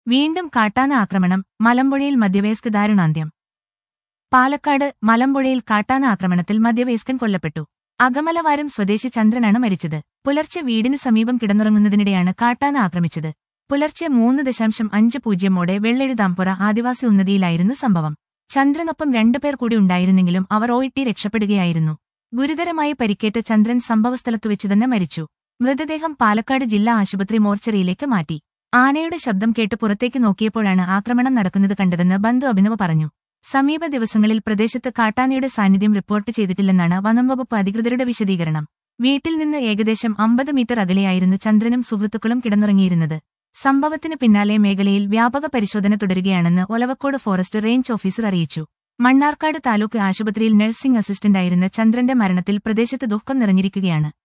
വീണ്ടും കാട്ടാന ആക്രമണം മലമ്പുഴയിൽ മധ്യവയസ്ക ദാരുണാന്ത്യം പാലക്കാട് മലമ്പുഴയിൽ കാട്ടാന ആക്രമണത്തിൽ മധ്യവയസ്കൻ കൊല്ലപ്പെട്ടു അകമലവാരം സ്വദേശി ചന്ദ്രനാണ് മരിച്ചത് പുലർച്ചെ വീടിന് സമീപം കിടന്നുറങ്ങുന്നതിനിടെയാണ് കാട്ടാന ആക്രമിച്ചത് പുലർച്ചെ മൂന്ന് ദശാംശം അഞ്ച് പൂജ്യമോടെ വെള്ളെഴുതാംപുറ ആദിവാസി ഉന്നതിയിലായിരുന്നു സംഭവം ചന്ദ്രനൊപ്പം രണ്ടുപേർ കൂടി ഉണ്ടായിരുന്നെങ്കിലും അവർ ഓയിട്ടി രക്ഷപ്പെടുകയായിരുന്നു ഗുരുതരമായി പരിക്കേറ്റ ചന്ദ്രൻ സംഭവസ്ഥലത്തുവെച്ചു തന്നെ മരിച്ചു മൃതദേഹം പാലക്കാട് ജില്ലാ ആശുപത്രി മോർച്ചറിയിലേക്ക് മാറ്റി ആനയുടെ ശബ്ദം കേട്ട് പുറത്തേക്ക് നോക്കിയപ്പോഴാണ് ആക്രമണം നടക്കുന്നത് കണ്ടതെന്ന് ബന്ധു അഭിനവ് പറഞ്ഞു സമീപ ദിവസങ്ങളിൽ പ്രദേശത്ത് കാട്ടാനയുടെ സാന്നിധ്യം റിപ്പോർട്ട് ചെയ്തിട്ടില്ലെന്നാണ് വനംവകുപ്പ് അധികൃതരുടെ വിശദീകരണം വീട്ടിൽ നിന്ന് ഏകദേശം അമ്പത് മീറ്റർ അകലെയായിരുന്നു ചന്ദ്രനും സുഹൃത്തുക്കളും കിടന്നുറങ്ങിയിരുന്നത് സംഭവത്തിന് പിന്നാലെ മേഖലയിൽ വ്യാപക പരിശോധന തുടരുകയാണെന്ന് ഒലവക്കോട് ഫോറസ്റ്റ് റേഞ്ച് ഓഫീസർ അറിയിച്ചു മണ്ണാർക്കാട് താലൂക്ക് ആശുപത്രിയിൽ നഴ്സിംഗ് അസിസ്റ്റന്റായിരുന്ന ചന്ദ്രന്റെ മരണത്തിൽ പ്രദേശത്ത് ദുഃഖം നിറഞ്ഞിരിക്കുകയാണ്